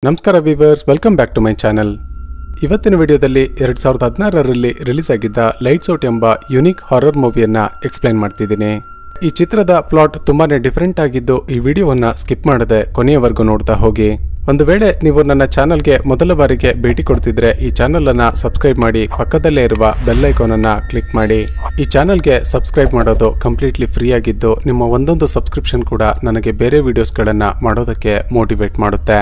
ನಮಸ್ಕಾರ viewers welcome back to my channel ಇವತ್ತಿನ ವಿಡಿಯೋದಲ್ಲಿ ಎರಡು ಸಾವಿರದ ಹದಿನಾರರಲ್ಲಿ ರಿಲೀಸ್ ಆಗಿದ್ದ ಲೈಟ್ಸ್ ಔಟ್ ಎಂಬ ಯುನಿಕ್ ಹಾರರ್ ಮೂವಿಯನ್ನ ಎಕ್ಸ್ಪ್ಲೈನ್ ಮಾಡ್ತಿದ್ದೀನಿ ಈ ಚಿತ್ರದ ಪ್ಲಾಟ್ ತುಂಬಾನೇ ಡಿಫರೆಂಟ್ ಆಗಿದ್ದು ಈ ವಿಡಿಯೋವನ್ನ ಸ್ಕಿಪ್ ಮಾಡದೆ ಕೊನೆಯವರೆಗೂ ನೋಡ್ತಾ ಹೋಗಿ ಒಂದು ವೇಳೆ ನೀವು ನನ್ನ ಚಾನಲ್ಗೆ ಮೊದಲ ಬಾರಿಗೆ ಭೇಟಿ ಕೊಡ್ತಿದ್ರೆ ಈ ಚಾನಲ್ ಅನ್ನ ಸಬ್ಸ್ಕ್ರೈಬ್ ಮಾಡಿ ಪಕ್ಕದಲ್ಲೇ ಇರುವ ಬೆಲ್ ಐಕಾನ್ ಅನ್ನ ಕ್ಲಿಕ್ ಮಾಡಿ ಈ ಚಾನಲ್ಗೆ ಸಬ್ಸ್ಕ್ರೈಬ್ ಮಾಡೋದು ಕಂಪ್ಲೀಟ್ಲಿ ಫ್ರೀ ಆಗಿದ್ದು ನಿಮ್ಮ ಒಂದೊಂದು ಸಬ್ಸ್ಕ್ರಿಪ್ಷನ್ ಕೂಡ ನನಗೆ ಬೇರೆ ವಿಡಿಯೋಸ್ಗಳನ್ನ ಮಾಡೋದಕ್ಕೆ ಮೋಟಿವೇಟ್ ಮಾಡುತ್ತೆ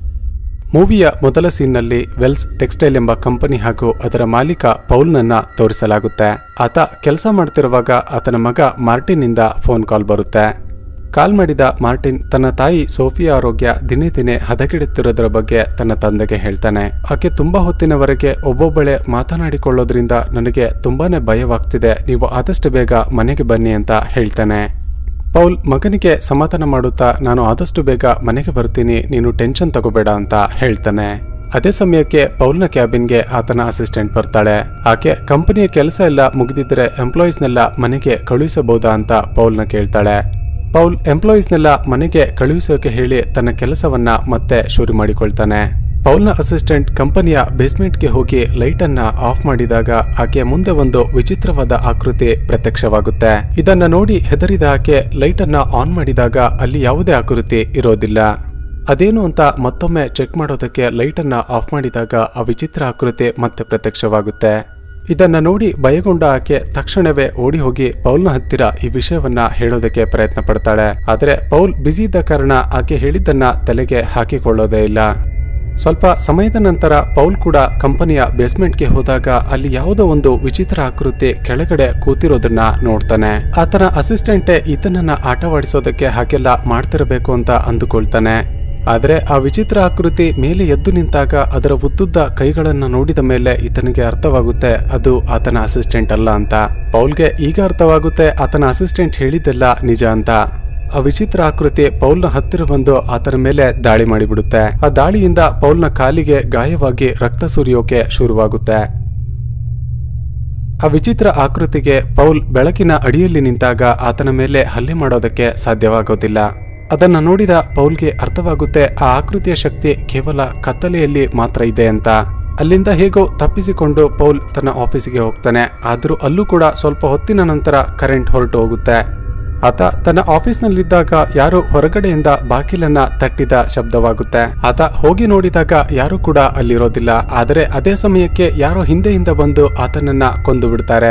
ಮೂವಿಯ ಮೊದಲ ಸೀನ್ನಲ್ಲಿ ವೆಲ್ಸ್ ಟೆಕ್ಸ್ಟೈಲ್ ಎಂಬ ಕಂಪನಿ ಹಾಗೂ ಅದರ ಮಾಲೀಕ ಪೌಲ್ನನ್ನ ತೋರಿಸಲಾಗುತ್ತೆ ಆತ ಕೆಲಸ ಮಾಡ್ತಿರುವಾಗ ಆತನ ಮಗ ಮಾರ್ಟಿನ್ನಿಂದ ಫೋನ್ ಕಾಲ್ ಬರುತ್ತೆ ಕಾಲ್ ಮಾಡಿದ ಮಾರ್ಟಿನ್ ತನ್ನ ತಾಯಿ ಸೋಫಿಯಾ ಆರೋಗ್ಯ ದಿನೇ ದಿನೇ ಹದಗೆಡುತ್ತಿರೋದ್ರ ಬಗ್ಗೆ ತನ್ನ ತಂದೆಗೆ ಹೇಳ್ತಾನೆ ಆಕೆ ತುಂಬಾ ಹೊತ್ತಿನವರೆಗೆ ಒಬ್ಬೊಬ್ಬಳೆ ಮಾತನಾಡಿಕೊಳ್ಳೋದ್ರಿಂದ ನನಗೆ ತುಂಬಾನೇ ಭಯವಾಗ್ತಿದೆ ನೀವು ಆದಷ್ಟು ಬೇಗ ಮನೆಗೆ ಬನ್ನಿ ಅಂತ ಹೇಳ್ತಾನೆ ಪೌಲ್ ಮಗನಿಗೆ ಸಮಾಧಾನ ಮಾಡುತ್ತಾ ನಾನು ಆದಷ್ಟು ಬೇಗ ಮನೆಗೆ ಬರ್ತೀನಿ ನೀನು ಟೆನ್ಷನ್ ತಗೋಬೇಡ ಅಂತ ಹೇಳ್ತಾನೆ ಅದೇ ಸಮಯಕ್ಕೆ ಪೌಲ್ನ ಕ್ಯಾಬಿನ್ಗೆ ಆತನ ಅಸಿಸ್ಟೆಂಟ್ ಬರ್ತಾಳೆ ಆಕೆ ಕಂಪನಿಯ ಕೆಲಸ ಎಲ್ಲ ಮುಗಿದಿದ್ರೆ ಎಂಪ್ಲಾಯೀಸ್ನೆಲ್ಲ ಮನೆಗೆ ಕಳುಹಿಸಬಹುದಾ ಅಂತ ಪೌಲ್ನ ಕೇಳ್ತಾಳೆ ಪೌಲ್ ಎಂಪ್ಲಾಯೀಸ್ನೆಲ್ಲ ಮನೆಗೆ ಕಳುಹಿಸೋಕೆ ಹೇಳಿ ತನ್ನ ಕೆಲಸವನ್ನ ಮತ್ತೆ ಶುರು ಮಾಡಿಕೊಳ್ತಾನೆ ಪೌಲ್ನ ಅಸಿಸ್ಟೆಂಟ್ ಕಂಪನಿಯ ಬೇಸ್ಮೆಂಟ್ಗೆ ಹೋಗಿ ಲೈಟ್ ಅನ್ನ ಆಫ್ ಮಾಡಿದಾಗ ಆಕೆಯ ಮುಂದೆ ಒಂದು ವಿಚಿತ್ರವಾದ ಆಕೃತಿ ಪ್ರತ್ಯಕ್ಷವಾಗುತ್ತೆ ಇದನ್ನ ನೋಡಿ ಹೆದರಿದ ಆಕೆ ಲೈಟ್ ಅನ್ನ ಆನ್ ಮಾಡಿದಾಗ ಅಲ್ಲಿ ಯಾವುದೇ ಆಕೃತಿ ಇರೋದಿಲ್ಲ ಅದೇನು ಅಂತ ಮತ್ತೊಮ್ಮೆ ಚೆಕ್ ಮಾಡೋದಕ್ಕೆ ಲೈಟ್ ಅನ್ನ ಆಫ್ ಮಾಡಿದಾಗ ಆ ವಿಚಿತ್ರ ಆಕೃತಿ ಮತ್ತೆ ಪ್ರತ್ಯಕ್ಷವಾಗುತ್ತೆ ಇದನ್ನ ನೋಡಿ ಭಯಗೊಂಡ ಆಕೆ ತಕ್ಷಣವೇ ಓಡಿ ಹೋಗಿ ಪೌಲ್ನ ಹತ್ತಿರ ಈ ವಿಷಯವನ್ನ ಹೇಳೋದಕ್ಕೆ ಪ್ರಯತ್ನ ಪಡ್ತಾಳೆ ಆದರೆ ಪೌಲ್ ಬ್ಯುಸಿ ಇದ್ದ ಕಾರಣ ಆಕೆ ಹೇಳಿದ್ದನ್ನ ತಲೆಗೆ ಹಾಕಿಕೊಳ್ಳೋದೇ ಇಲ್ಲ ಸ್ವಲ್ಪ ಸಮಯದ ನಂತರ ಪೌಲ್ ಕೂಡ ಕಂಪನಿಯ ಬೇಸ್ಮೆಂಟ್ಗೆ ಹೋದಾಗ ಅಲ್ಲಿ ಯಾವುದೋ ಒಂದು ವಿಚಿತ್ರ ಆಕೃತಿ ಕೆಳಗಡೆ ಕೂತಿರೋದನ್ನ ನೋಡ್ತಾನೆ ಆತನ ಅಸಿಸ್ಟೆಂಟೇ ಈತನನ್ನ ಆಟವಾಡಿಸೋದಕ್ಕೆ ಹಾಗೆಲ್ಲ ಮಾಡ್ತಿರಬೇಕು ಅಂತ ಅಂದುಕೊಳ್ತಾನೆ ಆದರೆ ಆ ವಿಚಿತ್ರ ಆಕೃತಿ ಮೇಲೆ ಎದ್ದು ನಿಂತಾಗ ಅದರ ಉದ್ದುದ್ದ ಕೈಗಳನ್ನ ನೋಡಿದ ಮೇಲೆ ಈತನಿಗೆ ಅರ್ಥವಾಗುತ್ತೆ ಅದು ಆತನ ಅಸಿಸ್ಟೆಂಟ್ ಅಲ್ಲ ಅಂತ ಪೌಲ್ಗೆ ಈಗ ಅರ್ಥವಾಗುತ್ತೆ ಆತನ ಅಸಿಸ್ಟೆಂಟ್ ಹೇಳಿದ್ದೆಲ್ಲ ನಿಜ ಅಂತ ಆ ವಿಚಿತ್ರ ಆಕೃತಿ ಪೌಲ್ನ ಹತ್ತಿರ ಬಂದು ಆತನ ಮೇಲೆ ದಾಳಿ ಮಾಡಿಬಿಡುತ್ತೆ ಆ ದಾಳಿಯಿಂದ ಪೌಲ್ನ ಕಾಲಿಗೆ ಗಾಯವಾಗಿ ರಕ್ತ ಸುರಿಯೋಕೆ ಶುರುವಾಗುತ್ತೆ ಆ ವಿಚಿತ್ರ ಆಕೃತಿಗೆ ಪೌಲ್ ಬೆಳಕಿನ ಅಡಿಯಲ್ಲಿ ನಿಂತಾಗ ಆತನ ಮೇಲೆ ಹಲ್ಲೆ ಮಾಡೋದಕ್ಕೆ ಸಾಧ್ಯವಾಗೋದಿಲ್ಲ ಅದನ್ನ ನೋಡಿದ ಪೌಲ್ಗೆ ಅರ್ಥವಾಗುತ್ತೆ ಆ ಆಕೃತಿಯ ಶಕ್ತಿ ಕೇವಲ ಕತ್ತಲೆಯಲ್ಲಿ ಮಾತ್ರ ಇದೆ ಅಂತ ಅಲ್ಲಿಂದ ಹೇಗೋ ತಪ್ಪಿಸಿಕೊಂಡು ಪೌಲ್ ತನ್ನ ಆಫೀಸಿಗೆ ಹೋಗ್ತಾನೆ ಆದರೂ ಅಲ್ಲೂ ಕೂಡ ಸ್ವಲ್ಪ ಹೊತ್ತಿನ ನಂತರ ಕರೆಂಟ್ ಹೊರಟು ಹೋಗುತ್ತೆ ಆತ ತನ್ನ ಆಫೀಸ್ನಲ್ಲಿದ್ದಾಗ ಯಾರೋ ಹೊರಗಡೆಯಿಂದ ಬಾಗಿಲನ್ನ ತಟ್ಟಿದ ಶಬ್ದವಾಗುತ್ತೆ ಆತ ಹೋಗಿ ನೋಡಿದಾಗ ಯಾರು ಕೂಡ ಅಲ್ಲಿರೋದಿಲ್ಲ ಆದರೆ ಅದೇ ಸಮಯಕ್ಕೆ ಯಾರೋ ಹಿಂದೆಯಿಂದ ಬಂದು ಆತನನ್ನ ಕೊಂದು ಬಿಡ್ತಾರೆ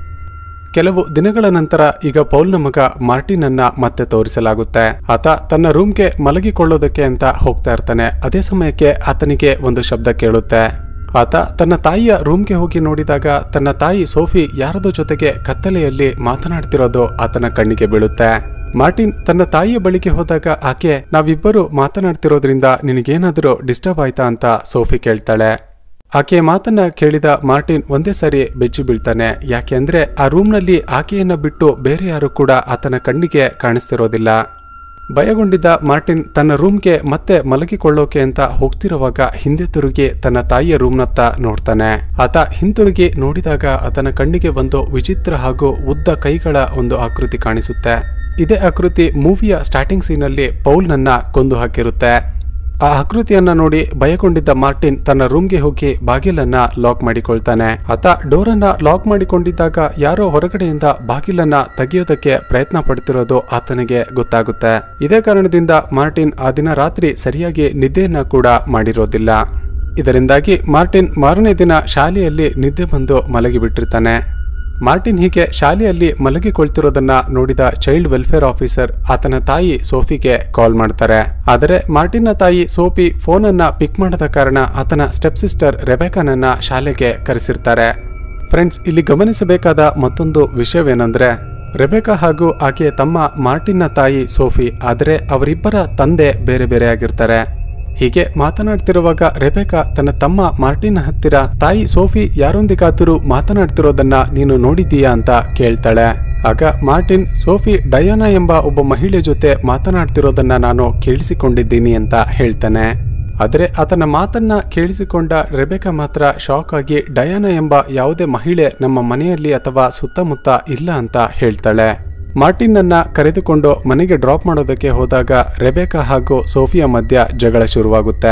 ಕೆಲವು ದಿನಗಳ ನಂತರ ಈಗ ಪೌಲ್ನ ಮಗ ಮಾರ್ಟಿನ್ ಅನ್ನ ಮತ್ತೆ ತೋರಿಸಲಾಗುತ್ತೆ ಆತ ತನ್ನ ರೂಮ್ಗೆ ಮಲಗಿಕೊಳ್ಳೋದಕ್ಕೆ ಅಂತ ಹೋಗ್ತಾ ಇರ್ತಾನೆ ಅದೇ ಸಮಯಕ್ಕೆ ಆತನಿಗೆ ಒಂದು ಶಬ್ದ ಕೇಳುತ್ತೆ ಆತ ತನ್ನ ತಾಯಿಯ ರೂಮ್ಗೆ ಹೋಗಿ ನೋಡಿದಾಗ ತನ್ನ ತಾಯಿ ಸೋಫಿ ಯಾರದೋ ಜೊತೆಗೆ ಕತ್ತಲೆಯಲ್ಲಿ ಮಾತನಾಡ್ತಿರೋದು ಆತನ ಕಣ್ಣಿಗೆ ಬೀಳುತ್ತೆ ಮಾರ್ಟಿನ್ ತನ್ನ ತಾಯಿಯ ಬಳಿಗೆ ಹೋದಾಗ ಆಕೆ ನಾವಿಬ್ಬರು ಮಾತನಾಡ್ತಿರೋದ್ರಿಂದ ನಿನಗೇನಾದರೂ ಡಿಸ್ಟರ್ಬ್ ಆಯ್ತಾ ಅಂತ ಸೋಫಿ ಕೇಳ್ತಾಳೆ ಆಕೆಯ ಮಾತನ್ನ ಕೇಳಿದ ಮಾರ್ಟಿನ್ ಒಂದೇ ಸಾರಿ ಬೆಚ್ಚಿ ಬೀಳ್ತಾನೆ ಯಾಕೆ ಅಂದ್ರೆ ಆ ರೂಮ್ನಲ್ಲಿ ಆಕೆಯನ್ನ ಬಿಟ್ಟು ಬೇರೆ ಯಾರು ಕೂಡ ಆತನ ಕಣ್ಣಿಗೆ ಕಾಣಿಸ್ತಿರೋದಿಲ್ಲ ಭಯಗೊಂಡಿದ್ದ ಮಾರ್ಟಿನ್ ತನ್ನ ರೂಮ್ಗೆ ಮತ್ತೆ ಮಲಗಿಕೊಳ್ಳೋಕೆ ಅಂತ ಹೋಗ್ತಿರುವಾಗ ಹಿಂದೆ ತಿರುಗಿ ತನ್ನ ತಾಯಿಯ ರೂಮ್ನತ್ತ ನೋಡ್ತಾನೆ ಆತ ಹಿಂತಿರುಗಿ ನೋಡಿದಾಗ ಆತನ ಕಣ್ಣಿಗೆ ಒಂದು ವಿಚಿತ್ರ ಹಾಗೂ ಉದ್ದ ಕೈಗಳ ಒಂದು ಆಕೃತಿ ಕಾಣಿಸುತ್ತೆ ಇದೇ ಆಕೃತಿ ಮೂವಿಯ ಸ್ಟಾರ್ಟಿಂಗ್ ಸೀನಲ್ಲಿ ಪೌಲ್ನನ್ನ ಕೊಂದು ಹಾಕಿರುತ್ತೆ ಆ ಆಕೃತಿಯನ್ನ ನೋಡಿ ಭಯಗೊಂಡಿದ್ದ ಮಾರ್ಟಿನ್ ತನ್ನ ರೂಮ್ಗೆ ಹೋಗಿ ಬಾಗಿಲನ್ನ ಲಾಕ್ ಮಾಡಿಕೊಳ್ತಾನೆ ಆತ ಡೋರನ್ನ ಲಾಕ್ ಮಾಡಿಕೊಂಡಿದ್ದಾಗ ಯಾರೋ ಹೊರಗಡೆಯಿಂದ ಬಾಗಿಲನ್ನ ತೆಗೆಯೋದಕ್ಕೆ ಪ್ರಯತ್ನ ಪಡ್ತಿರೋದು ಆತನಿಗೆ ಗೊತ್ತಾಗುತ್ತೆ ಇದೇ ಕಾರಣದಿಂದ ಮಾರ್ಟಿನ್ ಆ ದಿನ ರಾತ್ರಿ ಸರಿಯಾಗಿ ನಿದ್ದೆಯನ್ನ ಕೂಡ ಮಾಡಿರೋದಿಲ್ಲ ಇದರಿಂದಾಗಿ ಮಾರ್ಟಿನ್ ಮಾರನೇ ದಿನ ಶಾಲೆಯಲ್ಲಿ ನಿದ್ದೆ ಬಂದು ಮಲಗಿಬಿಟ್ಟಿರ್ತಾನೆ ಮಾರ್ಟಿನ್ ಹೀಗೆ ಶಾಲೆಯಲ್ಲಿ ಮಲಗಿಕೊಳ್ತಿರೋದನ್ನ ನೋಡಿದ ಚೈಲ್ಡ್ ವೆಲ್ಫೇರ್ ಆಫೀಸರ್ ಆತನ ತಾಯಿ ಸೋಫಿಗೆ ಕಾಲ್ ಮಾಡ್ತಾರೆ ಆದರೆ ಮಾರ್ಟಿನ್ನ ತಾಯಿ ಸೋಫಿ ಫೋನನ್ನ ಪಿಕ್ ಮಾಡದ ಕಾರಣ ಆತನ ಸ್ಟೆಪ್ ಸಿಸ್ಟರ್ ರೆಬೆಕಾನನ್ನ ಶಾಲೆಗೆ ಕರೆಸಿರ್ತಾರೆ ಫ್ರೆಂಡ್ಸ್ ಇಲ್ಲಿ ಗಮನಿಸಬೇಕಾದ ಮತ್ತೊಂದು ವಿಷಯವೇನೆಂದ್ರೆ ರೆಬೆಕಾ ಹಾಗೂ ಆಕೆಯ ತಮ್ಮ ಮಾರ್ಟಿನ್ನ ತಾಯಿ ಸೋಫಿ ಆದರೆ ಅವರಿಬ್ಬರ ತಂದೆ ಬೇರೆ ಬೇರೆ ಆಗಿರ್ತಾರೆ ಹೀಗೆ ಮಾತನಾಡ್ತಿರುವಾಗ ರೆಬೆಕಾ ತನ್ನ ತಮ್ಮ ಮಾರ್ಟಿನ್ ಹತ್ತಿರ ತಾಯಿ ಸೋಫಿ ಯಾರೊಂದಿಗಾದರೂ ಮಾತನಾಡ್ತಿರೋದನ್ನ ನೀನು ನೋಡಿದ್ದೀಯಾ ಅಂತ ಕೇಳ್ತಾಳೆ ಆಗ ಮಾರ್ಟಿನ್ ಸೋಫಿ ಡಯಾನಾ ಎಂಬ ಒಬ್ಬ ಮಹಿಳೆ ಜೊತೆ ಮಾತನಾಡ್ತಿರೋದನ್ನ ನಾನು ಕೇಳಿಸಿಕೊಂಡಿದ್ದೀನಿ ಅಂತ ಹೇಳ್ತಾನೆ ಆದರೆ ಆತನ ಮಾತನ್ನ ಕೇಳಿಸಿಕೊಂಡ ರೆಬೆಕಾ ಮಾತ್ರ ಶಾಕ್ ಆಗಿ ಡಯಾನಾ ಎಂಬ ಯಾವುದೇ ಮಹಿಳೆ ನಮ್ಮ ಮನೆಯಲ್ಲಿ ಅಥವಾ ಸುತ್ತಮುತ್ತ ಇಲ್ಲ ಅಂತ ಹೇಳ್ತಾಳೆ ಮಾರ್ಟಿನ್ ಅನ್ನ ಕರೆದುಕೊಂಡು ಮನೆಗೆ ಡ್ರಾಪ್ ಮಾಡೋದಕ್ಕೆ ಹೋದಾಗ ರೆಬೆಕಾ ಹಾಗೂ ಸೋಫಿಯಾ ಮಧ್ಯ ಜಗಳ ಶುರುವಾಗುತ್ತೆ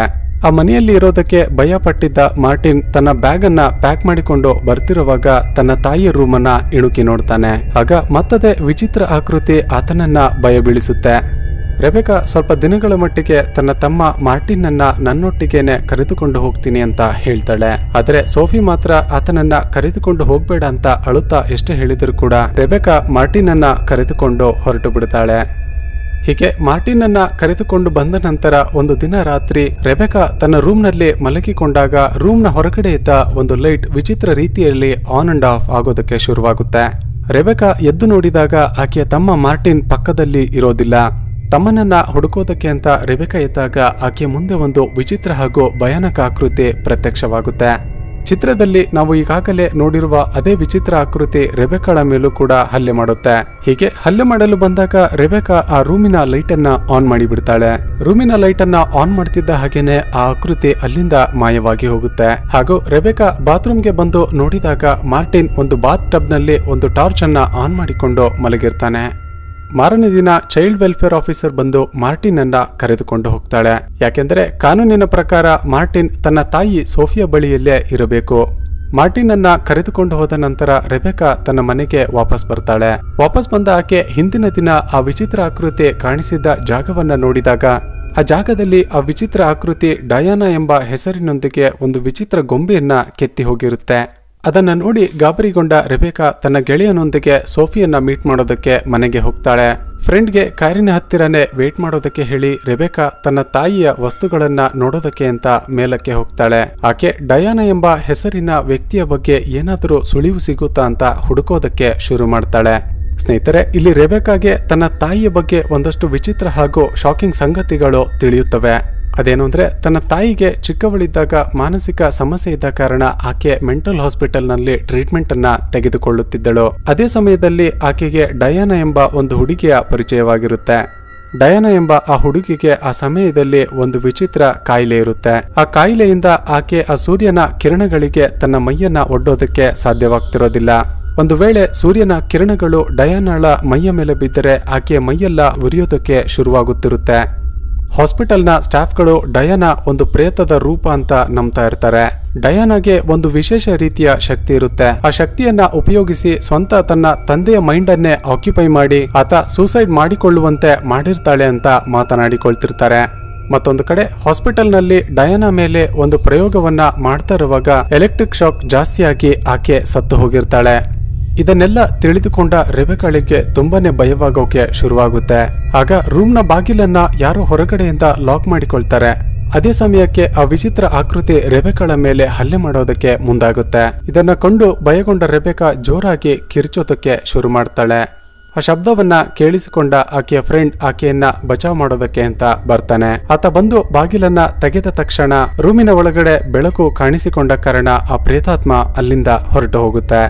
ಆ ಮನೆಯಲ್ಲಿ ಇರೋದಕ್ಕೆ ಭಯ ಪಟ್ಟಿದ್ದ ಮಾರ್ಟಿನ್ ತನ್ನ ಬ್ಯಾಗ್ ಅನ್ನ ಪ್ಯಾಕ್ ಮಾಡಿಕೊಂಡು ಬರ್ತಿರುವಾಗ ತನ್ನ ತಾಯಿಯ ರೂಮನ್ನ ಇಣುಕಿ ನೋಡ್ತಾನೆ ಆಗ ಮತ್ತದೆ ವಿಚಿತ್ರ ಆಕೃತಿ ಆತನನ್ನ ಭಯ ಬೀಳಿಸುತ್ತೆ ರೆಬೆಕಾ ಸ್ವಲ್ಪ ದಿನಗಳ ಮಟ್ಟಿಗೆ ತನ್ನ ತಮ್ಮ ಮಾರ್ಟಿನ್ ಅನ್ನ ನನ್ನೊಟ್ಟಿಗೆನೆ ಕರೆದುಕೊಂಡು ಹೋಗ್ತೀನಿ ಅಂತ ಹೇಳ್ತಾಳೆ ಆದ್ರೆ ಸೋಫಿ ಮಾತ್ರ ಆತನನ್ನ ಕರೆದುಕೊಂಡು ಹೋಗ್ಬೇಡ ಅಂತ ಅಳುತ್ತಾ ಎಷ್ಟೇ ಹೇಳಿದ್ರು ಕೂಡ ರೆಬೆಕಾ ಮಾರ್ಟಿನ್ ಅನ್ನ ಕರೆದುಕೊಂಡು ಹೊರಟು ಬಿಡ್ತಾಳೆ ಹೀಗೆ ಮಾರ್ಟಿನ್ ಅನ್ನ ಕರೆದುಕೊಂಡು ಬಂದ ನಂತರ ಒಂದು ದಿನ ರಾತ್ರಿ ರೆಬೆಕಾ ತನ್ನ ರೂಮ್ನಲ್ಲಿ ಮಲಗಿಕೊಂಡಾಗ ರೂಮ್ನ ಹೊರಗಡೆ ಇದ್ದ ಒಂದು ಲೈಟ್ ವಿಚಿತ್ರ ರೀತಿಯಲ್ಲಿ ಆನ್ ಅಂಡ್ ಆಫ್ ಆಗೋದಕ್ಕೆ ಶುರುವಾಗುತ್ತೆ ರೆಬೆಕಾ ಎದ್ದು ನೋಡಿದಾಗ ಆಕೆಯ ತಮ್ಮ ಮಾರ್ಟಿನ್ ಪಕ್ಕದಲ್ಲಿ ಇರೋದಿಲ್ಲ ತಮ್ಮನನ್ನ ಹುಡುಕೋದಕ್ಕೆ ಅಂತ ರೆಬೆಕಾ ಎದ್ದಾಗ ಆಕೆಯ ಮುಂದೆ ಒಂದು ವಿಚಿತ್ರ ಹಾಗೂ ಭಯಾನಕ ಆಕೃತಿ ಪ್ರತ್ಯಕ್ಷವಾಗುತ್ತೆ ಚಿತ್ರದಲ್ಲಿ ನಾವು ಈಗಾಗಲೇ ನೋಡಿರುವ ಅದೇ ವಿಚಿತ್ರ ಆಕೃತಿ ರೆಬೆಕಾಳ ಮೇಲೂ ಕೂಡ ಹಲ್ಲೆ ಮಾಡುತ್ತೆ ಹೀಗೆ ಹಲ್ಲೆ ಮಾಡಲು ಬಂದಾಗ ರೆಬೆಕಾ ಆ ರೂಮಿನ ಲೈಟ್ ಅನ್ನ ಆನ್ ಮಾಡಿಬಿಡ್ತಾಳೆ ರೂಮಿನ ಲೈಟ್ ಅನ್ನ ಆನ್ ಮಾಡ್ತಿದ್ದ ಹಾಗೇನೆ ಆ ಆಕೃತಿ ಅಲ್ಲಿಂದ ಮಾಯವಾಗಿ ಹೋಗುತ್ತೆ ಹಾಗೂ ರೆಬೆಕಾ ಬಾತ್ರೂಮ್ಗೆ ಬಂದು ನೋಡಿದಾಗ ಮಾರ್ಟಿನ್ ಒಂದು ಬಾತ್ ಟಬ್ ನಲ್ಲಿ ಒಂದು ಟಾರ್ಚ್ ಅನ್ನ ಆನ್ ಮಾಡಿಕೊಂಡು ಮಲಗಿರ್ತಾನೆ ಮಾರನೇ ದಿನ ಚೈಲ್ಡ್ ವೆಲ್ಫೇರ್ ಆಫೀಸರ್ ಬಂದು ಮಾರ್ಟಿನ್ ಅನ್ನ ಕರೆದುಕೊಂಡು ಹೋಗ್ತಾಳೆ ಯಾಕೆಂದ್ರೆ ಕಾನೂನಿನ ಪ್ರಕಾರ ಮಾರ್ಟಿನ್ ತನ್ನ ತಾಯಿ ಸೋಫಿಯಾ ಬಳಿಯಲ್ಲೇ ಇರಬೇಕು ಮಾರ್ಟಿನ್ ಅನ್ನ ಕರೆದುಕೊಂಡು ಹೋದ ನಂತರ ರೆಬೆಕಾ ತನ್ನ ಮನೆಗೆ ವಾಪಸ್ ಬರ್ತಾಳೆ ವಾಪಸ್ ಬಂದ ಆಕೆ ಹಿಂದಿನ ದಿನ ಆ ವಿಚಿತ್ರ ಆಕೃತಿ ಕಾಣಿಸಿದ್ದ ಜಾಗವನ್ನ ನೋಡಿದಾಗ ಆ ಜಾಗದಲ್ಲಿ ಆ ವಿಚಿತ್ರ ಆಕೃತಿ ಡಯಾನಾ ಎಂಬ ಹೆಸರಿನೊಂದಿಗೆ ಒಂದು ವಿಚಿತ್ರ ಗೊಂಬೆಯನ್ನ ಕೆತ್ತಿ ಹೋಗಿರುತ್ತೆ ಅದನ್ನ ನೋಡಿ ಗಾಬರಿಗೊಂಡ ರೆಬೆಕಾ ತನ್ನ ಗೆಳೆಯನೊಂದಿಗೆ ಸೋಫಿಯನ್ನ ಮೀಟ್ ಮಾಡೋದಕ್ಕೆ ಮನೆಗೆ ಹೋಗ್ತಾಳೆ ಫ್ರೆಂಡ್ಗೆ ಕಾರಿನ ಹತ್ತಿರನೇ ವೇಟ್ ಮಾಡೋದಕ್ಕೆ ಹೇಳಿ ರೆಬೆಕಾ ತನ್ನ ತಾಯಿಯ ವಸ್ತುಗಳನ್ನ ನೋಡೋದಕ್ಕೆ ಅಂತ ಮೇಲಕ್ಕೆ ಹೋಗ್ತಾಳೆ ಆಕೆ ಡಯಾನ ಎಂಬ ಹೆಸರಿನ ವ್ಯಕ್ತಿಯ ಬಗ್ಗೆ ಏನಾದರೂ ಸುಳಿವು ಸಿಗುತ್ತಾ ಅಂತ ಹುಡುಕೋದಕ್ಕೆ ಶುರು ಮಾಡ್ತಾಳೆ ಸ್ನೇಹಿತರೆ ಇಲ್ಲಿ ರೆಬೆಕಾಗೆ ತನ್ನ ತಾಯಿಯ ಬಗ್ಗೆ ಒಂದಷ್ಟು ವಿಚಿತ್ರ ಹಾಗೂ ಶಾಕಿಂಗ್ ಸಂಗತಿಗಳು ತಿಳಿಯುತ್ತವೆ ಅದೇನು ಅಂದ್ರೆ ತನ್ನ ತಾಯಿಗೆ ಚಿಕ್ಕವಳಿದ್ದಾಗ ಮಾನಸಿಕ ಸಮಸ್ಯೆ ಇದ್ದ ಕಾರಣ ಆಕೆ ಮೆಂಟಲ್ ಹಾಸ್ಪಿಟಲ್ನಲ್ಲಿ ಟ್ರೀಟ್ಮೆಂಟ್ ಅನ್ನ ತೆಗೆದುಕೊಳ್ಳುತ್ತಿದ್ದಳು ಅದೇ ಸಮಯದಲ್ಲಿ ಆಕೆಗೆ ಡಯಾನ ಎಂಬ ಒಂದು ಹುಡುಗಿಯ ಪರಿಚಯವಾಗಿರುತ್ತೆ ಡಯಾನ ಎಂಬ ಆ ಹುಡುಗಿಗೆ ಆ ಸಮಯದಲ್ಲಿ ಒಂದು ವಿಚಿತ್ರ ಕಾಯಿಲೆ ಇರುತ್ತೆ ಆ ಕಾಯಿಲೆಯಿಂದ ಆಕೆ ಆ ಸೂರ್ಯನ ಕಿರಣಗಳಿಗೆ ತನ್ನ ಮೈಯನ್ನ ಒಡ್ಡೋದಕ್ಕೆ ಸಾಧ್ಯವಾಗ್ತಿರೋದಿಲ್ಲ ಒಂದು ವೇಳೆ ಸೂರ್ಯನ ಕಿರಣಗಳು ಡಯಾನಾಳ ಮೈಯ ಮೇಲೆ ಬಿದ್ದರೆ ಆಕೆಯ ಮೈಯೆಲ್ಲ ಉರಿಯೋದಕ್ಕೆ ಶುರುವಾಗುತ್ತಿರುತ್ತೆ ಹಾಸ್ಪಿಟಲ್ನ ಸ್ಟಾಫ್ಗಳು ಡಯಾನ ಒಂದು ಪ್ರೇತದ ರೂಪ ಅಂತ ನಂಬ್ತಾ ಇರ್ತಾರೆ ಡಯಾನಾಗೆ ಒಂದು ವಿಶೇಷ ರೀತಿಯ ಶಕ್ತಿ ಇರುತ್ತೆ ಆ ಶಕ್ತಿಯನ್ನ ಉಪಯೋಗಿಸಿ ಸ್ವಂತ ತನ್ನ ತಂದೆಯ ಮೈಂಡ್ ಅನ್ನೇ ಆಕ್ಯುಪೈ ಮಾಡಿ ಆತ ಸೂಸೈಡ್ ಮಾಡಿಕೊಳ್ಳುವಂತೆ ಮಾಡಿರ್ತಾಳೆ ಅಂತ ಮಾತನಾಡಿಕೊಳ್ತಿರ್ತಾರೆ ಮತ್ತೊಂದು ಕಡೆ ಹಾಸ್ಪಿಟಲ್ನಲ್ಲಿ ಡಯಾನಾ ಮೇಲೆ ಒಂದು ಪ್ರಯೋಗವನ್ನ ಮಾಡ್ತಾ ಇರುವಾಗ ಎಲೆಕ್ಟ್ರಿಕ್ ಶಾಕ್ ಜಾಸ್ತಿಯಾಗಿ ಆಕೆ ಸತ್ತು ಹೋಗಿರ್ತಾಳೆ ಇದನ್ನೆಲ್ಲ ತಿಳಿದುಕೊಂಡ ರೆಬೆಕಾಳಿಗೆ ತುಂಬಾನೇ ಭಯವಾಗೋಕೆ ಶುರುವಾಗುತ್ತೆ ಆಗ ರೂಮ್ನ ಬಾಗಿಲನ್ನ ಯಾರೋ ಹೊರಗಡೆಯಿಂದ ಲಾಕ್ ಮಾಡಿಕೊಳ್ತಾರೆ ಅದೇ ಸಮಯಕ್ಕೆ ಆ ವಿಚಿತ್ರ ಆಕೃತಿ ರೆಬೆಕಾಳ ಮೇಲೆ ಹಲ್ಲೆ ಮಾಡೋದಕ್ಕೆ ಮುಂದಾಗುತ್ತೆ ಇದನ್ನ ಕಂಡು ಭಯಗೊಂಡ ರೆಬೆಕಾ ಜೋರಾಗಿ ಕಿರ್ಚೋದಕ್ಕೆ ಶುರು ಮಾಡ್ತಾಳೆ ಆ ಶಬ್ದವನ್ನ ಕೇಳಿಸಿಕೊಂಡ ಆಕೆಯ ಫ್ರೆಂಡ್ ಆಕೆಯನ್ನ ಬಚಾವ್ ಮಾಡೋದಕ್ಕೆ ಅಂತ ಬರ್ತಾನೆ ಆತ ಬಂದು ಬಾಗಿಲನ್ನ ತೆಗೆದ ತಕ್ಷಣ ರೂಮಿನ ಒಳಗಡೆ ಬೆಳಕು ಕಾಣಿಸಿಕೊಂಡ ಕಾರಣ ಆ ಪ್ರೇತಾತ್ಮ ಅಲ್ಲಿಂದ ಹೊರಟು ಹೋಗುತ್ತೆ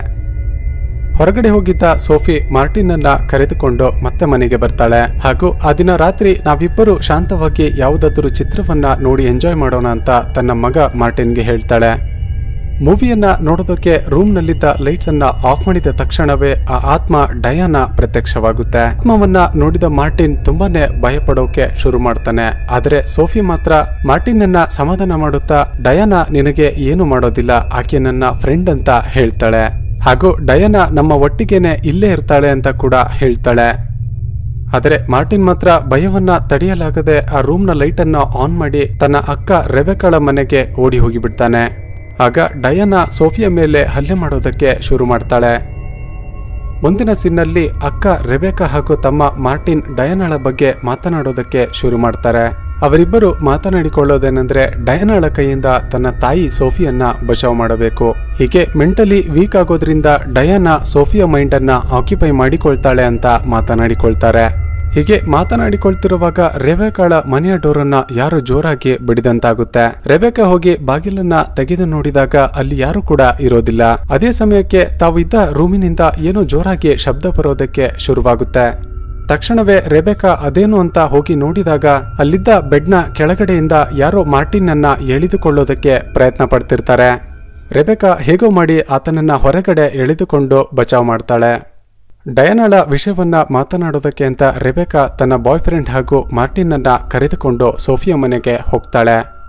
ಹೊರಗಡೆ ಹೋಗಿದ್ದ ಸೋಫಿ ಮಾರ್ಟಿನ್ ಅನ್ನ ಕರೆದುಕೊಂಡು ಮತ್ತೆ ಮನೆಗೆ ಬರ್ತಾಳೆ ಹಾಗೂ ಆ ದಿನ ರಾತ್ರಿ ನಾವಿಬ್ಬರು ಶಾಂತವಾಗಿ ಯಾವುದಾದ್ರೂ ಚಿತ್ರವನ್ನ ನೋಡಿ ಎಂಜಾಯ್ ಮಾಡೋಣ ಅಂತ ತನ್ನ ಮಗ ಮಾರ್ಟಿನ್ಗೆ ಹೇಳ್ತಾಳೆ ಮೂವಿಯನ್ನ ನೋಡೋದಕ್ಕೆ ರೂಮ್ನಲ್ಲಿದ್ದ ಲೈಟ್ಸ್ ಅನ್ನ ಆಫ್ ಮಾಡಿದ ತಕ್ಷಣವೇ ಆ ಆತ್ಮ ಡಯಾನ ಪ್ರತ್ಯಕ್ಷವಾಗುತ್ತೆ ಆತ್ಮವನ್ನ ನೋಡಿದ ಮಾರ್ಟಿನ್ ತುಂಬಾನೇ ಭಯಪಡೋಕೆ ಶುರು ಮಾಡ್ತಾನೆ ಆದ್ರೆ ಸೋಫಿ ಮಾತ್ರ ಮಾರ್ಟಿನ್ ಅನ್ನ ಸಮಾಧಾನ ಮಾಡುತ್ತಾ ಡಯಾನ ನಿನಗೆ ಏನು ಮಾಡೋದಿಲ್ಲ ಆಕೆ ನನ್ನ ಫ್ರೆಂಡ್ ಅಂತ ಹೇಳ್ತಾಳೆ ಹಾಗೂ ಡಯಾನ ನಮ್ಮ ಒಟ್ಟಿಗೆನೆ ಇಲ್ಲೇ ಇರ್ತಾಳೆ ಅಂತ ಕೂಡ ಹೇಳ್ತಾಳೆ ಆದರೆ ಮಾರ್ಟಿನ್ ಮಾತ್ರ ಭಯವನ್ನ ತಡೆಯಲಾಗದೆ ಆ ರೂಮ್ನ ಲೈಟ್ ಅನ್ನ ಆನ್ ಮಾಡಿ ತನ್ನ ಅಕ್ಕ ರೆಬೆಕಾಳ ಮನೆಗೆ ಓಡಿ ಹೋಗಿಬಿಡ್ತಾನೆ ಆಗ ಡಯಾನ ಸೋಫಿಯ ಮೇಲೆ ಹಲ್ಲೆ ಮಾಡೋದಕ್ಕೆ ಶುರು ಮಾಡ್ತಾಳೆ ಮುಂದಿನ ಸಿನ್ನಲ್ಲಿ ಅಕ್ಕ ರೆಬೆಕಾ ಹಾಗೂ ತಮ್ಮ ಮಾರ್ಟಿನ್ ಡಯನಾಳ ಬಗ್ಗೆ ಮಾತನಾಡೋದಕ್ಕೆ ಶುರು ಮಾಡ್ತಾರೆ ಅವರಿಬ್ಬರು ಮಾತನಾಡಿಕೊಳ್ಳೋದೇನೆಂದ್ರೆ ಡಯನಾಳ ಕೈಯಿಂದ ತನ್ನ ತಾಯಿ ಸೋಫಿಯನ್ನ ಬಚಾವ್ ಮಾಡಬೇಕು ಹೀಗೆ ಮೆಂಟಲಿ ವೀಕ್ ಆಗೋದ್ರಿಂದ ಡಯಾನ ಸೋಫಿಯ ಮೈಂಡ್ ಅನ್ನ ಆಕ್ಯುಪೈ ಮಾಡಿಕೊಳ್ತಾಳೆ ಅಂತ ಮಾತನಾಡಿಕೊಳ್ತಾರೆ ಹೀಗೆ ಮಾತನಾಡಿಕೊಳ್ತಿರುವಾಗ ರೆಬೆಕಾಳ ಮನೆಯ ಡೋರನ್ನ ಯಾರು ಜೋರಾಗಿ ಬಡಿದಂತಾಗುತ್ತೆ ರೆಬೆಕಾ ಹೋಗಿ ಬಾಗಿಲನ್ನ ತೆಗೆದು ನೋಡಿದಾಗ ಅಲ್ಲಿ ಯಾರು ಕೂಡ ಇರೋದಿಲ್ಲ ಅದೇ ಸಮಯಕ್ಕೆ ತಾವು ಇದ್ದ ರೂಮಿನಿಂದ ಏನೋ ಜೋರಾಗಿ ಶಬ್ದ ಬರೋದಕ್ಕೆ ಶುರುವಾಗುತ್ತೆ ತಕ್ಷಣವೇ ರೆಬೆಕಾ ಅದೇನು ಅಂತ ಹೋಗಿ ನೋಡಿದಾಗ ಅಲ್ಲಿದ್ದ ಬೆಡ್ನ ಕೆಳಗಡೆಯಿಂದ ಯಾರೋ ಮಾರ್ಟಿನ್ ಅನ್ನ ಎಳೆದುಕೊಳ್ಳೋದಕ್ಕೆ ಪ್ರಯತ್ನ ಪಡ್ತಿರ್ತಾರೆ ರೆಬೆಕಾ ಹೇಗೋ ಮಾಡಿ ಆತನನ್ನ ಹೊರಗಡೆ ಎಳೆದುಕೊಂಡು ಬಚಾವ್ ಮಾಡ್ತಾಳೆ ಡಯನಾಳ ವಿಷಯವನ್ನ ಮಾತನಾಡೋದಕ್ಕೆ ಅಂತ ರೆಬೆಕಾ ತನ್ನ ಬಾಯ್ ಫ್ರೆಂಡ್ ಹಾಗೂ ಮಾರ್ಟಿನ್ ಅನ್ನ ಕರೆದುಕೊಂಡು ಸೋಫಿಯಾ ಮನೆಗೆ ಹೋಗ್ತಾಳೆ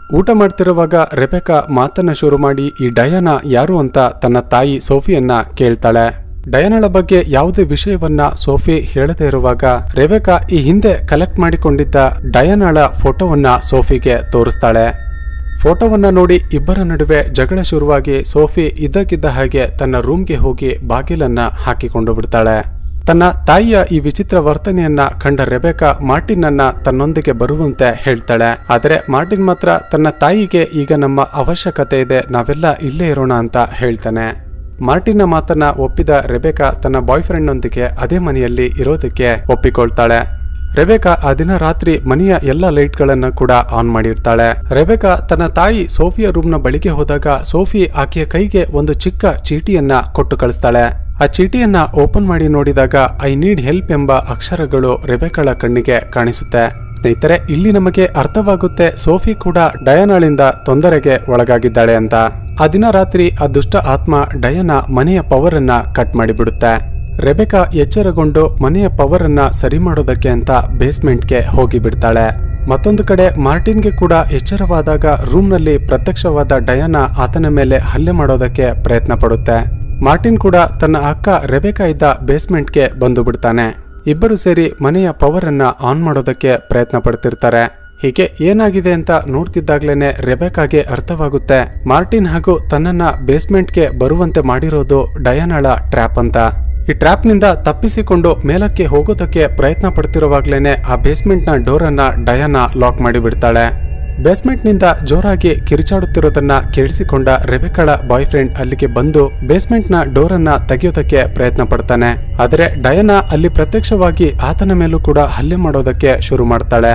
ಊಟ ಮಾಡ್ತಿರುವಾಗ ರೆಬೆಕಾ ಮಾತನ್ನ ಶುರು ಮಾಡಿ ಈ ಡಯಾನ ಯಾರು ಅಂತ ತನ್ನ ತಾಯಿ ಸೋಫಿಯನ್ನ ಕೇಳ್ತಾಳೆ ಡಯಾನಳ ಬಗ್ಗೆ ಯಾವುದೇ ವಿಷಯವನ್ನ ಸೋಫಿ ಹೇಳದೇ ಇರುವಾಗ ರೆಬೆಕಾ ಈ ಹಿಂದೆ ಕಲೆಕ್ಟ್ ಮಾಡಿಕೊಂಡಿದ್ದ ಡಯಾನಳ ಫೋಟೋವನ್ನ ಸೋಫಿಗೆ ತೋರಿಸ್ತಾಳೆ ಫೋಟೋವನ್ನ ನೋಡಿ ಇಬ್ಬರ ನಡುವೆ ಜಗಳ ಶುರುವಾಗಿ ಸೋಫಿ ಇದ್ದಕ್ಕಿದ್ದ ಹಾಗೆ ತನ್ನ ರೂಮ್ಗೆ ಹೋಗಿ ಬಾಗಿಲನ್ನ ಹಾಕಿಕೊಂಡು ಬಿಡ್ತಾಳೆ ತನ್ನ ತಾಯಿಯ ಈ ವಿಚಿತ್ರ ವರ್ತನೆಯನ್ನ ಕಂಡ ರೆಬೆಕಾ ಮಾರ್ಟಿನ್ ಅನ್ನ ತನ್ನೊಂದಿಗೆ ಬರುವಂತೆ ಹೇಳ್ತಾಳೆ ಆದರೆ ಮಾರ್ಟಿನ್ ಮಾತ್ರ ತನ್ನ ತಾಯಿಗೆ ಈಗ ನಮ್ಮ ಅವಶ್ಯಕತೆ ಇದೆ ನಾವೆಲ್ಲ ಇಲ್ಲೇ ಇರೋಣ ಅಂತ ಹೇಳ್ತಾನೆ ಮಾರ್ಟಿನ್ನ ಮಾತನ್ನ ಒಪ್ಪಿದ ರೆಬೆಕಾ ತನ್ನ ಬಾಯ್ ಫ್ರೆಂಡ್ನೊಂದಿಗೆ ಅದೇ ಮನೆಯಲ್ಲಿ ಇರೋದಕ್ಕೆ ಒಪ್ಪಿಕೊಳ್ತಾಳೆ ರೆಬೆಕಾ ಆ ದಿನ ರಾತ್ರಿ ಮನೆಯ ಎಲ್ಲ ಲೈಟ್ಗಳನ್ನ ಕೂಡ ಆನ್ ಮಾಡಿರ್ತಾಳೆ ರೆಬೆಕಾ ತನ್ನ ತಾಯಿ ಸೋಫಿಯ ರೂಮ್ನ ಬಳಿಗೆ ಹೋದಾಗ ಸೋಫಿ ಆಕೆಯ ಕೈಗೆ ಒಂದು ಚಿಕ್ಕ ಚೀಟಿಯನ್ನ ಕೊಟ್ಟು ಕಳಿಸ್ತಾಳೆ ಆ ಚೀಟಿಯನ್ನ ಓಪನ್ ಮಾಡಿ ನೋಡಿದಾಗ ಐ ನೀಡ್ ಹೆಲ್ಪ್ ಎಂಬ ಅಕ್ಷರಗಳು ರೆಬೆಕಳ ಕಣ್ಣಿಗೆ ಕಾಣಿಸುತ್ತೆ ಸ್ನೇಹಿತರೆ ಇಲ್ಲಿ ನಮಗೆ ಅರ್ಥವಾಗುತ್ತೆ ಸೋಫಿ ಕೂಡ ಡಯಾನಾಳಿಂದ ತೊಂದರೆಗೆ ಒಳಗಾಗಿದ್ದಾಳೆ ಅಂತ ಆ ದಿನ ರಾತ್ರಿ ಆ ದುಷ್ಟ ಆತ್ಮ ಡಯನ ಮನೆಯ ಪವರ್ ಅನ್ನ ಕಟ್ ಮಾಡಿಬಿಡುತ್ತೆ ರೆಬೆಕಾ ಎಚ್ಚರಗೊಂಡು ಮನೆಯ ಪವರ್ ಅನ್ನ ಸರಿ ಮಾಡೋದಕ್ಕೆ ಅಂತ ಬೇಸ್ಮೆಂಟ್ಗೆ ಹೋಗಿ ಬಿಡ್ತಾಳೆ ಮತ್ತೊಂದು ಕಡೆ ಮಾರ್ಟಿನ್ಗೆ ಕೂಡ ಎಚ್ಚರವಾದಾಗ ರೂಮ್ನಲ್ಲಿ ಪ್ರತ್ಯಕ್ಷವಾದ ಡಯಾನ ಆತನ ಮೇಲೆ ಹಲ್ಲೆ ಮಾಡೋದಕ್ಕೆ ಪ್ರಯತ್ನ ಪಡುತ್ತೆ ಮಾರ್ಟಿನ್ ಕೂಡ ತನ್ನ ಅಕ್ಕ ರೆಬೆಕಾ ಇದ್ದ ಬೇಸ್ಮೆಂಟ್ಗೆ ಬಂದು ಬಿಡ್ತಾನೆ ಇಬ್ಬರು ಸೇರಿ ಮನೆಯ ಪವರ್ ಅನ್ನ ಆನ್ ಮಾಡೋದಕ್ಕೆ ಪ್ರಯತ್ನ ಪಡ್ತಿರ್ತಾರೆ ಹೀಗೆ ಏನಾಗಿದೆ ಅಂತ ನೋಡ್ತಿದ್ದಾಗ್ಲೇನೆ ರೆಬೆಕಾಗೆ ಅರ್ಥವಾಗುತ್ತೆ ಮಾರ್ಟಿನ್ ಹಾಗೂ ತನ್ನನ್ನ ಬೇಸ್ಮೆಂಟ್ಗೆ ಬರುವಂತೆ ಮಾಡಿರೋದು ಡಯಾನಳ ಟ್ರ್ಯಾಪ್ ಅಂತ ಈ ಟ್ರ್ಯಾಪ್ನಿಂದ ತಪ್ಪಿಸಿಕೊಂಡು ಮೇಲಕ್ಕೆ ಹೋಗೋದಕ್ಕೆ ಪ್ರಯತ್ನ ಪಡ್ತಿರುವಾಗ್ಲೇನೆ ಆ ಬೇಸ್ಮೆಂಟ್ನ ಡೋರನ್ನ ಡಯಾನ ಲಾಕ್ ಮಾಡಿಬಿಡ್ತಾಳೆ ಬೇಸ್ಮೆಂಟ್ನಿಂದ ಜೋರಾಗಿ ಕಿರಿಚಾಡುತ್ತಿರೋದನ್ನ ಕೇಳಿಸಿಕೊಂಡ ರೆಬೆಕಳ ಬಾಯ್ ಫ್ರೆಂಡ್ ಅಲ್ಲಿಗೆ ಬಂದು ಬೇಸ್ಮೆಂಟ್ನ ಡೋರನ್ನ ತೆಗೆಯೋದಕ್ಕೆ ಪ್ರಯತ್ನ ಪಡ್ತಾನೆ ಆದರೆ ಡಯನಾ ಅಲ್ಲಿ ಪ್ರತ್ಯಕ್ಷವಾಗಿ ಆತನ ಮೇಲೂ ಕೂಡ ಹಲ್ಲೆ ಮಾಡೋದಕ್ಕೆ ಶುರು ಮಾಡ್ತಾಳೆ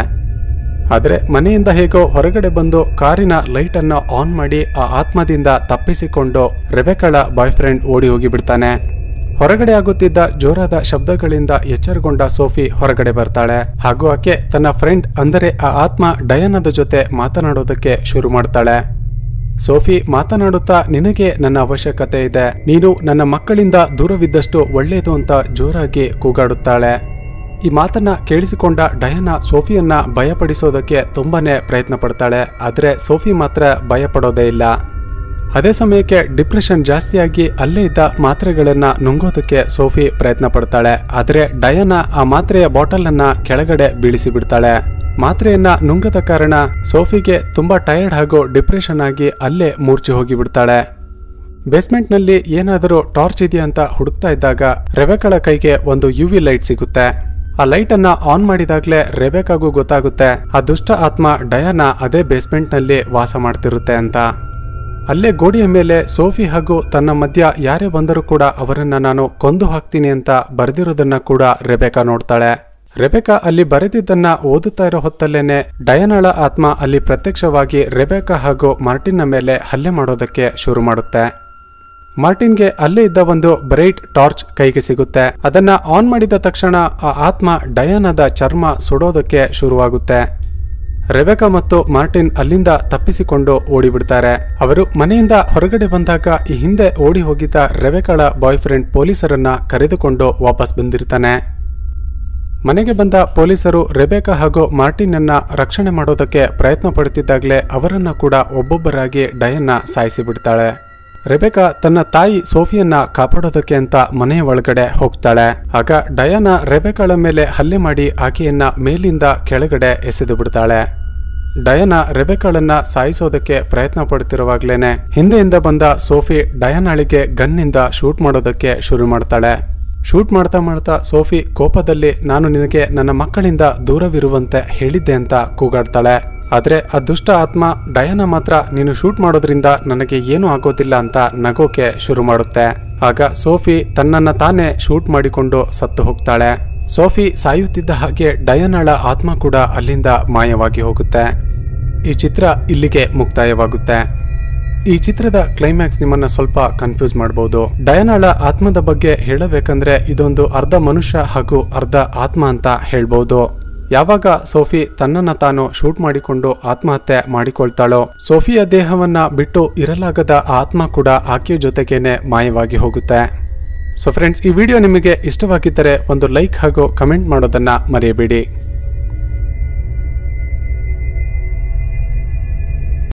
ಆದರೆ ಮನೆಯಿಂದ ಹೇಗೋ ಹೊರಗಡೆ ಬಂದು ಕಾರಿನ ಲೈಟ್ ಅನ್ನು ಆನ್ ಮಾಡಿ ಆ ಆತ್ಮದಿಂದ ತಪ್ಪಿಸಿಕೊಂಡು ರೆಬೆಕಳ ಬಾಯ್ ಫ್ರೆಂಡ್ ಓಡಿ ಹೋಗಿಬಿಡ್ತಾನೆ ಹೊರಗಡೆ ಆಗುತ್ತಿದ್ದ ಜೋರಾದ ಶಬ್ದಗಳಿಂದ ಎಚ್ಚರಗೊಂಡ ಸೋಫಿ ಹೊರಗಡೆ ಬರ್ತಾಳೆ ಹಾಗೂ ಆಕೆ ತನ್ನ ಫ್ರೆಂಡ್ ಅಂದರೆ ಆ ಆತ್ಮ ಡಯಾನದ ಜೊತೆ ಮಾತನಾಡೋದಕ್ಕೆ ಶುರು ಮಾಡ್ತಾಳೆ ಸೋಫಿ ಮಾತನಾಡುತ್ತಾ ನಿನಗೆ ನನ್ನ ಅವಶ್ಯಕತೆ ಇದೆ ನೀನು ನನ್ನ ಮಕ್ಕಳಿಂದ ದೂರವಿದ್ದಷ್ಟು ಒಳ್ಳೆಯದು ಅಂತ ಜೋರಾಗಿ ಕೂಗಾಡುತ್ತಾಳೆ ಈ ಮಾತನ್ನ ಕೇಳಿಸಿಕೊಂಡ ಡಯಾನ ಸೋಫಿಯನ್ನ ಭಯಪಡಿಸೋದಕ್ಕೆ ತುಂಬಾನೇ ಪ್ರಯತ್ನ ಪಡ್ತಾಳೆ ಆದ್ರೆ ಸೋಫಿ ಮಾತ್ರ ಭಯಪಡೋದೇ ಇಲ್ಲ ಅದೇ ಸಮಯಕ್ಕೆ ಡಿಪ್ರೆಷನ್ ಜಾಸ್ತಿಯಾಗಿ ಅಲ್ಲೇ ಇದ್ದ ಮಾತ್ರೆಗಳನ್ನ ನುಂಗೋದಕ್ಕೆ ಸೋಫಿ ಪ್ರಯತ್ನ ಪಡ್ತಾಳೆ ಆದರೆ ಡಯಾನ ಆ ಮಾತ್ರೆಯ ಬಾಟಲ್ ಅನ್ನ ಕೆಳಗಡೆ ಬೀಳಿಸಿ ಬಿಡ್ತಾಳೆ ಮಾತ್ರೆಯನ್ನ ನುಂಗದ ಕಾರಣ ಸೋಫಿಗೆ ತುಂಬಾ ಟಯರ್ಡ್ ಹಾಗೂ ಡಿಪ್ರೆಷನ್ ಆಗಿ ಅಲ್ಲೇ ಮೂರ್ಛೆ ಹೋಗಿ ಬಿಡ್ತಾಳೆ ಬೇಸ್ಮೆಂಟ್ನಲ್ಲಿ ಏನಾದರೂ ಟಾರ್ಚ್ ಇದೆಯಾ ಅಂತ ಹುಡುಕ್ತಾ ಇದ್ದಾಗ ರೆಬೆಕಳ ಕೈಗೆ ಒಂದು ಯು ವಿ ಲೈಟ್ ಸಿಗುತ್ತೆ ಆ ಲೈಟ್ ಅನ್ನ ಆನ್ ಮಾಡಿದಾಗ್ಲೇ ರೆಬೆಕಾಗೂ ಗೊತ್ತಾಗುತ್ತೆ ಆ ದುಷ್ಟ ಆತ್ಮ ಡಯಾನ ಅದೇ ಬೇಸ್ಮೆಂಟ್ ನಲ್ಲಿ ವಾಸ ಮಾಡ್ತಿರುತ್ತೆ ಅಂತ ಅಲ್ಲೇ ಗೋಡೆಯ ಮೇಲೆ ಸೋಫಿ ಹಾಗೂ ತನ್ನ ಮಧ್ಯ ಯಾರೇ ಬಂದರೂ ಕೂಡ ಅವರನ್ನ ನಾನು ಕೊಂದು ಹಾಕ್ತೀನಿ ಅಂತ ಬರೆದಿರೋದನ್ನ ಕೂಡ ರೆಬೆಕಾ ನೋಡ್ತಾಳೆ ರೆಬೆಕಾ ಅಲ್ಲಿ ಬರೆದಿದ್ದನ್ನ ಓದುತ್ತಾ ಇರೋ ಹೊತ್ತಲ್ಲೇನೆ ಡಯನಳ ಆತ್ಮ ಅಲ್ಲಿ ಪ್ರತ್ಯಕ್ಷವಾಗಿ ರೆಬೆಕಾ ಹಾಗೂ ಮಾರ್ಟಿನ್ನ ಮೇಲೆ ಹಲ್ಲೆ ಮಾಡೋದಕ್ಕೆ ಶುರು ಮಾಡುತ್ತೆ ಮಾರ್ಟಿನ್ಗೆ ಅಲ್ಲೇ ಇದ್ದ ಒಂದು ಬ್ರೈಟ್ ಟಾರ್ಚ್ ಕೈಗೆ ಸಿಗುತ್ತೆ ಅದನ್ನ ಆನ್ ಮಾಡಿದ ತಕ್ಷಣ ಆ ಆತ್ಮ ಡಯಾನದ ಚರ್ಮ ಸುಡೋದಕ್ಕೆ ಶುರುವಾಗುತ್ತೆ ರೆಬೆಕಾ ಮತ್ತು ಮಾರ್ಟಿನ್ ಅಲ್ಲಿಂದ ತಪ್ಪಿಸಿಕೊಂಡು ಓಡಿಬಿಡ್ತಾರೆ ಅವರು ಮನೆಯಿಂದ ಹೊರಗಡೆ ಬಂದಾಗ ಈ ಹಿಂದೆ ಓಡಿ ಹೋಗಿದ್ದ ರೆಬೆಕಳ ಬಾಯ್ ಫ್ರೆಂಡ್ ಪೊಲೀಸರನ್ನ ಕರೆದುಕೊಂಡು ವಾಪಸ್ ಬಂದಿರ್ತಾನೆ ಮನೆಗೆ ಬಂದ ಪೊಲೀಸರು ರೆಬೆಕಾ ಹಾಗೂ ಮಾರ್ಟಿನ್ ಅನ್ನ ರಕ್ಷಣೆ ಮಾಡೋದಕ್ಕೆ ಪ್ರಯತ್ನ ಪಡುತ್ತಿದ್ದಾಗಲೇ ಅವರನ್ನ ಕೂಡ ಒಬ್ಬೊಬ್ಬರಾಗಿ ಡಯನ್ನ ಸಾಯಿಸಿ ಬಿಡ್ತಾಳೆ ರೆಬೆಕಾ ತನ್ನ ತಾಯಿ ಸೋಫಿಯನ್ನ ಕಾಪಾಡೋದಕ್ಕೆ ಅಂತ ಮನೆಯ ಒಳಗಡೆ ಹೋಗ್ತಾಳೆ ಆಗ ಡಯಾನ ರೆಬೆಕಾಳ ಮೇಲೆ ಹಲ್ಲೆ ಮಾಡಿ ಆಕೆಯನ್ನ ಮೇಲಿಂದ ಕೆಳಗಡೆ ಎಸೆದು ಬಿಡ್ತಾಳೆ ಡಯನ ರೆಬೆಕಾಳನ್ನ ಸಾಯಿಸೋದಕ್ಕೆ ಪ್ರಯತ್ನ ಪಡ್ತಿರುವಾಗ್ಲೇನೆ ಹಿಂದೆಯಿಂದ ಬಂದ ಸೋಫಿ ಡಯನಾಳಿಗೆ ಗನ್ನಿಂದ ಶೂಟ್ ಮಾಡೋದಕ್ಕೆ ಶುರು ಮಾಡ್ತಾಳೆ ಶೂಟ್ ಮಾಡ್ತಾ ಮಾಡ್ತಾ ಸೋಫಿ ಕೋಪದಲ್ಲಿ ನಾನು ನಿನಗೆ ನನ್ನ ಮಕ್ಕಳಿಂದ ದೂರವಿರುವಂತೆ ಹೇಳಿದ್ದೆ ಅಂತ ಕೂಗಾಡ್ತಾಳೆ ಆದ್ರೆ ಆ ದುಷ್ಟ ಆತ್ಮ ಡಯನ ಮಾತ್ರ ನೀನು ಶೂಟ್ ಮಾಡೋದ್ರಿಂದ ನನಗೆ ಏನೂ ಆಗೋದಿಲ್ಲ ಅಂತ ನಗೋಕೆ ಶುರು ಮಾಡುತ್ತೆ ಆಗ ಸೋಫಿ ತನ್ನನ್ನ ತಾನೇ ಶೂಟ್ ಮಾಡಿಕೊಂಡು ಸತ್ತು ಹೋಗ್ತಾಳೆ ಸೋಫಿ ಸಾಯುತ್ತಿದ್ದ ಹಾಗೆ ಡಯನಳ ಆತ್ಮ ಕೂಡ ಅಲ್ಲಿಂದ ಮಾಯವಾಗಿ ಹೋಗುತ್ತೆ ಈ ಚಿತ್ರ ಇಲ್ಲಿಗೆ ಮುಕ್ತಾಯವಾಗುತ್ತೆ ಈ ಚಿತ್ರದ ಕ್ಲೈಮ್ಯಾಕ್ಸ್ ನಿಮ್ಮನ್ನ ಸ್ವಲ್ಪ ಕನ್ಫ್ಯೂಸ್ ಮಾಡಬಹುದು ಡಯನಾಳ ಆತ್ಮದ ಬಗ್ಗೆ ಹೇಳಬೇಕಂದ್ರೆ ಇದೊಂದು ಅರ್ಧ ಮನುಷ್ಯ ಹಾಗೂ ಅರ್ಧ ಆತ್ಮ ಅಂತ ಹೇಳ್ಬಹುದು ಯಾವಾಗ ಸೋಫಿ ತನ್ನನ್ನ ತಾನು ಶೂಟ್ ಮಾಡಿಕೊಂಡು ಆತ್ಮಹತ್ಯೆ ಮಾಡಿಕೊಳ್ತಾಳೋ ಸೋಫಿಯ ದೇಹವನ್ನ ಬಿಟ್ಟು ಇರಲಾಗದ ಆ ಆತ್ಮ ಕೂಡ ಆಕೆಯ ಜೊತೆಗೇನೆ ಮಾಯವಾಗಿ ಹೋಗುತ್ತೆ ಸೊ ಫ್ರೆಂಡ್ಸ್ ಈ ವಿಡಿಯೋ ನಿಮಗೆ ಇಷ್ಟವಾಗಿದ್ದರೆ ಒಂದು ಲೈಕ್ ಹಾಗೂ ಕಮೆಂಟ್ ಮಾಡೋದನ್ನ ಮರೆಯಬೇಡಿ